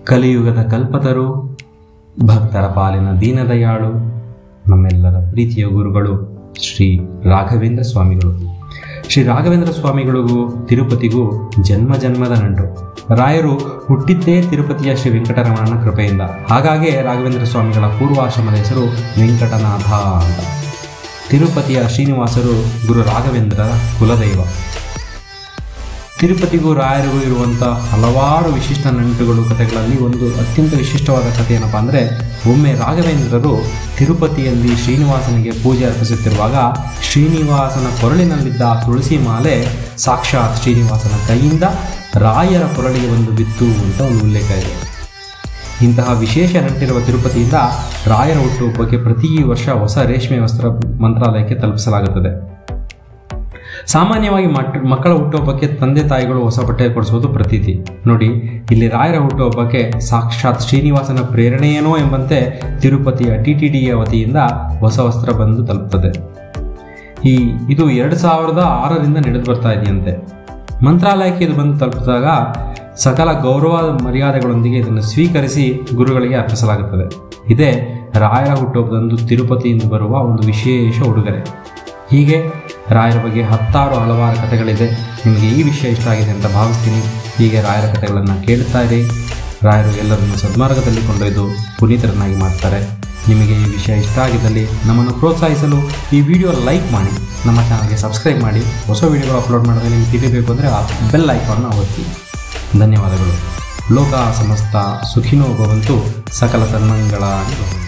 ಕಲಿಯುಗದ ಕಲ್ಪತರು ಭಕ್ತರ ಪಾಲಿನ ದೀನದಯಾಳು ನಮ್ಮೆಲ್ಲರ ಪ್ರೀತಿಯ ಗುರುಗಳು ಶ್ರೀ ರಾಘವೇಂದ್ರ ಸ್ವಾಮಿಗಳು ಶ್ರೀ ರಾಘವೇಂದ್ರ ಸ್ವಾಮಿಗಳಿಗೂ ತಿರುಪತಿಗೂ ಜನ್ಮ ಜನ್ಮದ ನಂಟು ರಾಯರು ಹುಟ್ಟಿದ್ದೇ ತಿರುಪತಿಯ ಶ್ರೀ ವೆಂಕಟರಮಣನ ಕೃಪೆಯಿಂದ ಹಾಗಾಗಿ ರಾಘವೇಂದ್ರ ಸ್ವಾಮಿಗಳ ಪೂರ್ವಾಶ್ರಮದ ಹೆಸರು ವೆಂಕಟನಾಥ ಅಂತ ತಿರುಪತಿಯ ಶ್ರೀನಿವಾಸರು ಗುರು ರಾಘವೇಂದ್ರರ ಕುಲದೈವ ತಿರುಪತಿಗೂ ರಾಯರಿಗೂ ಇರುವಂಥ ಹಲವಾರು ವಿಶಿಷ್ಟ ನಂಟುಗಳು ಕಥೆಗಳಲ್ಲಿ ಒಂದು ಅತ್ಯಂತ ವಿಶಿಷ್ಟವಾದ ಕಥೆ ಏನಪ್ಪ ಅಂದರೆ ಒಮ್ಮೆ ರಾಘವೇಂದ್ರರು ತಿರುಪತಿಯಲ್ಲಿ ಶ್ರೀನಿವಾಸನಿಗೆ ಪೂಜೆ ಅರ್ಪಿಸುತ್ತಿರುವಾಗ ಶ್ರೀನಿವಾಸನ ಕೊರಳಿನಲ್ಲಿದ್ದ ತುಳಸಿ ಮಾಲೆ ಸಾಕ್ಷಾತ್ ಶ್ರೀನಿವಾಸನ ಕೈಯಿಂದ ರಾಯರ ಕೊರಳಿಗೆ ಒಂದು ಬಿತ್ತು ಅಂತ ಒಂದು ಉಲ್ಲೇಖ ಇದೆ ಇಂತಹ ವಿಶೇಷ ನಂಟಿರುವ ತಿರುಪತಿಯಿಂದ ರಾಯರ ಹುಟ್ಟುಹಬ್ಬಕ್ಕೆ ಪ್ರತಿ ವರ್ಷ ಹೊಸ ರೇಷ್ಮೆ ವಸ್ತ್ರ ಮಂತ್ರಾಲಯಕ್ಕೆ ತಲುಪಿಸಲಾಗುತ್ತದೆ ಸಾಮಾನ್ಯವಾಗಿ ಮಟ್ ಮಕ್ಕಳ ಹುಟ್ಟುಹಬ್ಬಕ್ಕೆ ತಂದೆ ತಾಯಿಗಳು ಹೊಸ ಬಟ್ಟೆ ಕೊಡಿಸುವುದು ಪ್ರತೀತಿ ನೋಡಿ ಇಲ್ಲಿ ರಾಯರ ಹುಟ್ಟುಹಬ್ಬಕ್ಕೆ ಸಾಕ್ಷಾತ್ ಶ್ರೀನಿವಾಸನ ಪ್ರೇರಣೆಯೇನೋ ಎಂಬಂತೆ ತಿರುಪತಿಯ ಟಿ ಟಿ ಡಿಯ ವತಿಯಿಂದ ಹೊಸ ವಸ್ತ್ರ ಬಂದು ತಲುಪುತ್ತದೆ ಈ ಇದು ಎರಡು ಸಾವಿರದ ಆರರಿಂದ ನಡೆದು ಬರ್ತಾ ಇದೆಯಂತೆ ಮಂತ್ರಾಲಯಕ್ಕೆ ಇದು ಬಂದು ತಲುಪಿದಾಗ ಸಕಲ ಗೌರವ ಮರ್ಯಾದೆಗಳೊಂದಿಗೆ ಇದನ್ನು ಸ್ವೀಕರಿಸಿ ಗುರುಗಳಿಗೆ ಅರ್ಪಿಸಲಾಗುತ್ತದೆ ಇದೇ ರಾಯರ ಹುಟ್ಟುಹಬ್ಬದಂದು ತಿರುಪತಿಯಿಂದ ಬರುವ ಒಂದು ವಿಶೇಷ ಉಡುಗೊರೆ ಹೀಗೆ ರಾಯರ ಬಗ್ಗೆ ಹತ್ತಾರು ಹಲವಾರು ಕಥೆಗಳಿದೆ ನಿಮಗೆ ಈ ವಿಷಯ ಇಷ್ಟ ಆಗಿದೆ ಅಂತ ಭಾವಿಸ್ತೀನಿ ಹೀಗೆ ರಾಯರ ಕಥೆಗಳನ್ನು ಕೇಳುತ್ತಾ ಇರಿ ರಾಯರು ಎಲ್ಲರನ್ನು ಸದ್ಮಾರ್ಗದಲ್ಲಿ ಕೊಂಡೊಯ್ದು ಪುನೀತರನ್ನಾಗಿ ಮಾಡ್ತಾರೆ ನಿಮಗೆ ಈ ವಿಷಯ ಇಷ್ಟ ಆಗಿದ್ದಲ್ಲಿ ನಮ್ಮನ್ನು ಪ್ರೋತ್ಸಾಹಿಸಲು ಈ ವಿಡಿಯೋ ಲೈಕ್ ಮಾಡಿ ನಮ್ಮ ಚಾನಲ್ಗೆ ಸಬ್ಸ್ಕ್ರೈಬ್ ಮಾಡಿ ಹೊಸ ವಿಡಿಯೋಗಳು ಅಪ್ಲೋಡ್ ಮಾಡಿದ್ರೆ ನಿಮ್ಗೆ ತಿಳಿಬೇಕು ಅಂದರೆ ಆ ಬೆಲ್ ಐಕಾನ್ನ ಒತ್ತಿ ಧನ್ಯವಾದಗಳು ಲೋಕ ಸಮಸ್ತ ಸುಖಿನೋ ಭವಂತು ಸಕಲ ಸನ್ಮಂಗಳ